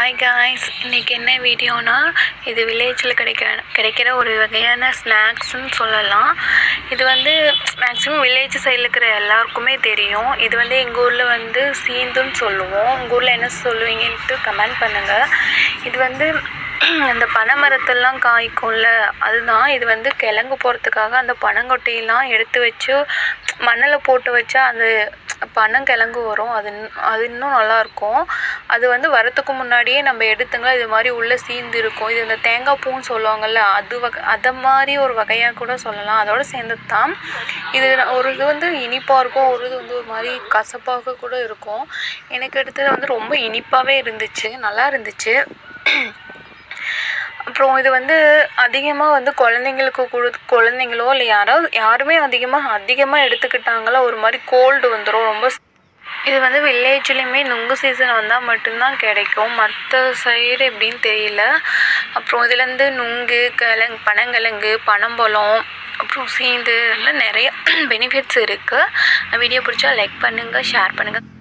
hi guys இன்றைக்கி என்ன வீடியோனா இது வில்லேஜில் கிடைக்கிற கிடைக்கிற ஒரு வகையான ஸ்நாக்ஸ்னு சொல்லலாம் இது வந்து மேக்ஸிமம் வில்லேஜ் சைடில் இருக்கிற எல்லாருக்குமே தெரியும் இது வந்து எங்கள் ஊரில் வந்து சீந்துன்னு சொல்லுவோம் உங்கள் ஊரில் என்ன சொல்லுவீங்கன்ட்டு கமெண்ட் பண்ணுங்கள் இது வந்து அந்த பனை மரத்தெல்லாம் காய்க்கும்ல அதுதான் இது வந்து கிழங்கு போகிறதுக்காக அந்த பனங்கொட்டையெல்லாம் எடுத்து வச்சு மண்ணில் போட்டு வச்சா அது பனங்கிழங்கு வரும் அது இன்னும் அது இன்னும் நல்லாயிருக்கும் அது வந்து வரத்துக்கு முன்னாடியே நம்ம எடுத்துங்க இது மாதிரி உள்ளே சீந்து இருக்கும் இது இந்த தேங்காய் பூன்னு சொல்லுவாங்கள்ல அது வகை அதை மாதிரி ஒரு வகையாக கூட சொல்லலாம் அதோடு சேர்ந்தது தான் இது ஒரு இது வந்து இனிப்பாக இருக்கும் ஒரு இது வந்து ஒரு மாதிரி கசப்பாக கூட இருக்கும் எனக்கு எடுத்தது வந்து ரொம்ப இனிப்பாகவே இருந்துச்சு நல்லா இருந்துச்சு அப்புறம் இது வந்து அதிகமாக வந்து குழந்தைங்களுக்கு கொடு குழந்தைங்களோ இல்லை யாராவது யாருமே அதிகமாக அதிகமாக எடுத்துக்கிட்டாங்களோ ஒரு மாதிரி கோல்டு வந்துடும் ரொம்ப இது வந்து வில்லேஜ்லேயுமே நுங்கு சீசன் வந்தால் மட்டும்தான் கிடைக்கும் மற்ற சைடு எப்படின்னு தெரியல அப்புறம் இதுலேருந்து நுங்கு கிழங்கு பனங்கிழங்கு பனம்பழம் அப்புறம் சீந்து எல்லாம் நிறைய பெனிஃபிட்ஸ் இருக்குது வீடியோ பிடிச்சா லைக் பண்ணுங்கள் ஷேர் பண்ணுங்கள்